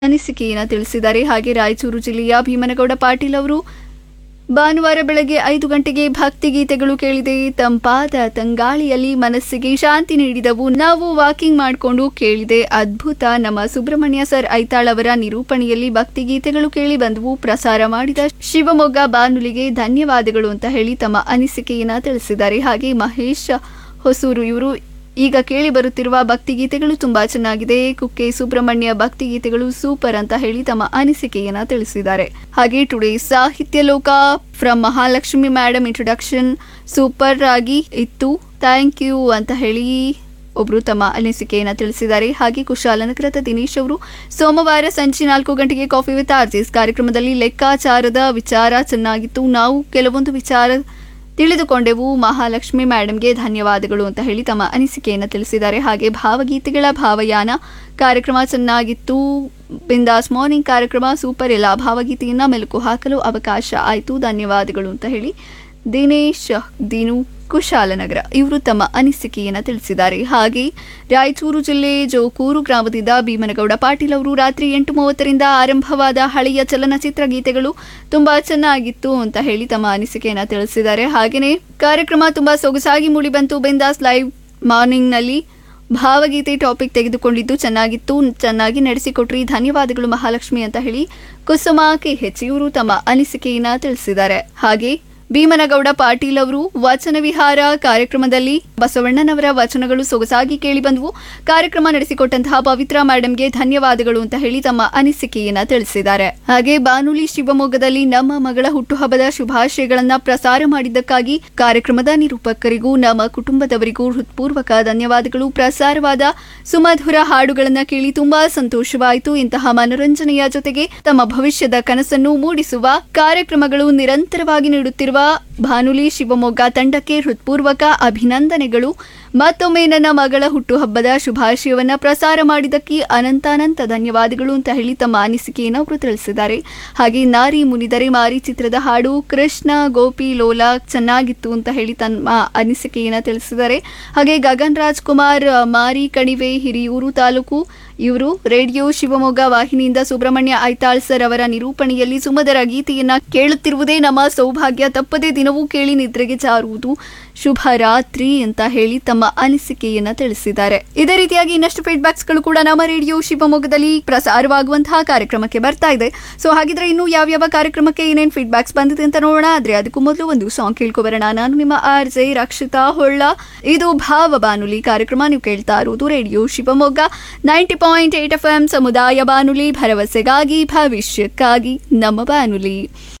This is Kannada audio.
ಅನಿಸಿಕೆಯನ್ನು ತಿಳಿಸಿದ್ದಾರೆ ಹಾಗೆ ರಾಯಚೂರು ಜಿಲ್ಲೆಯ ಭೀಮನಗೌಡ ಪಾಟೀಲ್ ಅವರು ಭಾನುವಾರ ಬೆಳಗ್ಗೆ ಐದು ಗಂಟೆಗೆ ಭಕ್ತಿಗೀತೆಗಳು ಕೇಳಿದೆ ತಂಪಾದ ತಂಗಾಳಿಯಲ್ಲಿ ಮನಸ್ಸಿಗೆ ಶಾಂತಿ ನೀಡಿದವು ನಾವು ವಾಕಿಂಗ್ ಮಾಡಿಕೊಂಡು ಕೇಳಿದೆ ಅದ್ಭುತ ನಮ್ಮ ಸುಬ್ರಹ್ಮಣ್ಯ ಸರ್ ಐತಾಳ್ ಅವರ ನಿರೂಪಣೆಯಲ್ಲಿ ಭಕ್ತಿಗೀತೆಗಳು ಕೇಳಿ ಬಂದವು ಪ್ರಸಾರ ಮಾಡಿದ ಶಿವಮೊಗ್ಗ ಬಾನುಲಿಗೆ ಧನ್ಯವಾದಗಳು ಅಂತ ಹೇಳಿ ತಮ್ಮ ಅನಿಸಿಕೆಯನ್ನ ತಿಳಿಸಿದ್ದಾರೆ ಹಾಗೆ ಮಹೇಶ್ ಹೊಸೂರು ಇವರು ಈಗ ಕೇಳಿ ಬರುತ್ತಿರುವ ಭಕ್ತಿಗೀತೆಗಳು ತುಂಬಾ ಚೆನ್ನಾಗಿದೆ ಕುಕ್ಕೆ ಸುಬ್ರಹ್ಮಣ್ಯ ಭಕ್ತಿಗೀತೆಗಳು ಸೂಪರ್ ಅಂತ ಹೇಳಿ ತಮ್ಮ ಅನಿಸಿಕೆಯನ್ನ ತಿಳಿಸಿದ್ದಾರೆ ಹಾಗೆ ಟುಡೇ ಸಾಹಿತ್ಯ ಲೋಕ from Mahalakshmi madam introduction super ಆಗಿ ಇತ್ತು ಥ್ಯಾಂಕ್ ಯು ಅಂತ ಹೇಳಿ ಒಬ್ರು ತಮ್ಮ ಅನಿಸಿಕೆಯನ್ನ ತಿಳಿಸಿದ್ದಾರೆ ಹಾಗೆ ಕುಶಾಲನಗರದ ದಿನೇಶ್ ಅವರು ಸೋಮವಾರ ಸಂಜೆ ನಾಲ್ಕು ಗಂಟೆಗೆ ಕಾಫಿ ವಿತ್ ಆರ್ಜಿಸ್ ಕಾರ್ಯಕ್ರಮದಲ್ಲಿ ಲೆಕ್ಕಾಚಾರದ ವಿಚಾರ ಚೆನ್ನಾಗಿತ್ತು ನಾವು ಕೆಲವೊಂದು ವಿಚಾರ ತಿಳಿದುಕೊಂಡೆವು ಮಹಾಲಕ್ಷ್ಮಿ ಮೇಡಮ್ಗೆ ಧನ್ಯವಾದಗಳು ಅಂತ ಹೇಳಿ ತಮ್ಮ ಅನಿಸಿಕೆಯನ್ನು ತಿಳಿಸಿದ್ದಾರೆ ಹಾಗೆ ಭಾವಗೀತೆಗಳ ಭಾವಯಾನ ಕಾರ್ಯಕ್ರಮ ಚೆನ್ನಾಗಿತ್ತು ಬಿಂದಾಸ್ ಮಾರ್ನಿಂಗ್ ಕಾರ್ಯಕ್ರಮ ಸೂಪರ್ ಎಲ್ಲ ಭಾವಗೀತೆಯನ್ನ ಮೆಲುಕು ಹಾಕಲು ಅವಕಾಶ ಆಯಿತು ಧನ್ಯವಾದಗಳು ಅಂತ ಹೇಳಿ ದಿನೇಶ್ ದಿನು ಕುಶಾಲನಗರ ಇವರು ತಮ್ಮ ಅನಿಸಿಕೆಯನ್ನು ತಿಳಿಸಿದ್ದಾರೆ ಹಾಗೆ ರಾಯಚೂರು ಜಿಲ್ಲೆ ಜೋಕೂರು ಗ್ರಾಮದಿಂದ ಭೀಮನಗೌಡ ಪಾಟೀಲ್ ಅವರು ರಾತ್ರಿ ಎಂಟು ಮೂವತ್ತರಿಂದ ಆರಂಭವಾದ ಹಳೆಯ ಚಲನಚಿತ್ರ ಗೀತೆಗಳು ತುಂಬಾ ಚೆನ್ನಾಗಿತ್ತು ಅಂತ ಹೇಳಿ ತಮ್ಮ ಅನಿಸಿಕೆಯನ್ನು ತಿಳಿಸಿದ್ದಾರೆ ಹಾಗೆಯೇ ಕಾರ್ಯಕ್ರಮ ತುಂಬಾ ಸೊಗಸಾಗಿ ಮೂಡಿಬಂತು ಬಿಂದಾಸ್ ಲೈವ್ ಮಾರ್ನಿಂಗ್ನಲ್ಲಿ ಭಾವಗೀತೆ ಟಾಪಿಕ್ ತೆಗೆದುಕೊಂಡಿದ್ದು ಚೆನ್ನಾಗಿತ್ತು ಚೆನ್ನಾಗಿ ನಡೆಸಿಕೊಟ್ರಿ ಧನ್ಯವಾದಗಳು ಮಹಾಲಕ್ಷ್ಮಿ ಅಂತ ಹೇಳಿ ಕುಸುಮಾ ಕೆ ಹೆಚ್ ಇವರು ತಮ್ಮ ಅನಿಸಿಕೆಯನ್ನ ತಿಳಿಸಿದ್ದಾರೆ ಹಾಗೆ ಭೀಮನಗೌಡ ಪಾಟೀಲ್ ಅವರು ವಚನ ವಿಹಾರ ಕಾರ್ಯಕ್ರಮದಲ್ಲಿ ಬಸವಣ್ಣನವರ ವಚನಗಳು ಸೊಗಸಾಗಿ ಕೇಳಿಬಂದವು ಕಾರ್ಯಕ್ರಮ ನಡೆಸಿಕೊಟ್ಟಂತಹ ಪವಿತ್ರ ಮೇಡಮ್ಗೆ ಧನ್ಯವಾದಗಳು ಅಂತ ಹೇಳಿ ತಮ್ಮ ಅನಿಸಿಕೆಯನ್ನ ತಿಳಿಸಿದ್ದಾರೆ ಹಾಗೆ ಬಾನುಲಿ ಶಿವಮೊಗ್ಗದಲ್ಲಿ ನಮ್ಮ ಮಗಳ ಹುಟ್ಟುಹಬ್ಬದ ಶುಭಾಶಯಗಳನ್ನ ಪ್ರಸಾರ ಮಾಡಿದ್ದಕ್ಕಾಗಿ ಕಾರ್ಯಕ್ರಮದ ನಿರೂಪಕರಿಗೂ ನಮ್ಮ ಕುಟುಂಬದವರಿಗೂ ಹೃತ್ಪೂರ್ವಕ ಧನ್ಯವಾದಗಳು ಪ್ರಸಾರವಾದ ಸುಮಧುರ ಹಾಡುಗಳನ್ನ ಕೇಳಿ ತುಂಬಾ ಸಂತೋಷವಾಯಿತು ಇಂತಹ ಮನೋರಂಜನೆಯ ಜೊತೆಗೆ ತಮ್ಮ ಭವಿಷ್ಯದ ಕನಸನ್ನು ಮೂಡಿಸುವ ಕಾರ್ಯಕ್ರಮಗಳು ನಿರಂತರವಾಗಿ ನೀಡುತ್ತಿರುವ ಭಾನುಲಿ ಶಿವಮೊಗ್ಗ ತಂಡಕ್ಕೆ ಹೃತ್ಪೂರ್ವಕ ಅಭಿನಂದನೆಗಳು ಮತ್ತೊಮ್ಮೆ ನನ್ನ ಮಗಳ ಹುಟ್ಟುಹಬ್ಬದ ಶುಭಾಶಯವನ್ನ ಪ್ರಸಾರ ಮಾಡಿದ್ದಕ್ಕೆ ಅನಂತಾನಂತ ಧನ್ಯವಾದಗಳು ಅಂತ ಹೇಳಿ ತಮ್ಮ ಅನಿಸಿಕೆಯನ್ನು ಅವರು ತಿಳಿಸಿದ್ದಾರೆ ಹಾಗೆ ನಾರಿ ಮುನಿದರೆ ಮಾರಿ ಚಿತ್ರದ ಹಾಡು ಕೃಷ್ಣ ಗೋಪಿ ಲೋಲಾ ಚೆನ್ನಾಗಿತ್ತು ಅಂತ ಹೇಳಿ ತಮ್ಮ ಅನಿಸಿಕೆಯನ್ನು ತಿಳಿಸಿದ್ದಾರೆ ಹಾಗೆ ಗಗನ್ ರಾಜ್ ಕುಮಾರ್ ಮಾರಿ ಕಣಿವೆ ಹಿರಿಯೂರು ತಾಲೂಕು ಇವರು ರೇಡಿಯೋ ಶಿವಮೊಗ್ಗ ವಾಹಿನಿಯಿಂದ ಸುಬ್ರಹ್ಮಣ್ಯ ಐತಾಳ್ ಸರ್ ಅವರ ನಿರೂಪಣೆಯಲ್ಲಿ ಸುಮಧುರ ಗೀತೆಯನ್ನ ಕೇಳುತ್ತಿರುವುದೇ ನಮ್ಮ ಸೌಭಾಗ್ಯ ತಪ್ಪದೇ ದಿನವೂ ಕೇಳಿ ನಿದ್ರೆಗೆ ಜಾರುವುದು ಶುಭ ರಾತ್ರಿ ಅಂತ ಹೇಳಿ ತಮ್ಮ ಅನಿಸಿಕೆಯನ್ನ ತಿಳಿಸಿದ್ದಾರೆ ಇದೇ ರೀತಿಯಾಗಿ ಇನ್ನಷ್ಟು ಫೀಡ್ಬ್ಯಾಕ್ಸ್ ಗಳು ಕೂಡ ನಮ್ಮ ರೇಡಿಯೋ ಶಿವಮೊಗ್ಗದಲ್ಲಿ ಪ್ರಸಾರವಾಗುವಂತಹ ಕಾರ್ಯಕ್ರಮಕ್ಕೆ ಬರ್ತಾ ಇದೆ ಸೊ ಹಾಗಿದ್ರೆ ಇನ್ನು ಯಾವ್ಯಾವ ಕಾರ್ಯಕ್ರಮಕ್ಕೆ ಏನೇನ್ ಫೀಡ್ಬ್ಯಾಕ್ಸ್ ಬಂದಿದೆ ಅಂತ ನೋಡೋಣ ಆದ್ರೆ ಅದಕ್ಕೂ ಮೊದಲು ಒಂದು ಸಾಂಗ್ ಕೇಳ್ಕೊಬರೋಣ ನಾನು ನಿಮ್ಮ ಆರ್ ಜೆ ರಕ್ಷಿತಾ ಹೊಳ್ಳ ಇದು ಭಾವ ಬಾನುಲಿ ಕಾರ್ಯಕ್ರಮ ನೀವು ಕೇಳ್ತಾ ಇರುವುದು radio Shivamogga ninety point eight F M ಸಮುದಾಯ ಬಾನುಲಿ ಭರವಸೆಗಾಗಿ ಭವಿಷ್ಯಕ್ಕಾಗಿ ನಮ್ಮ ಬಾನುಲಿ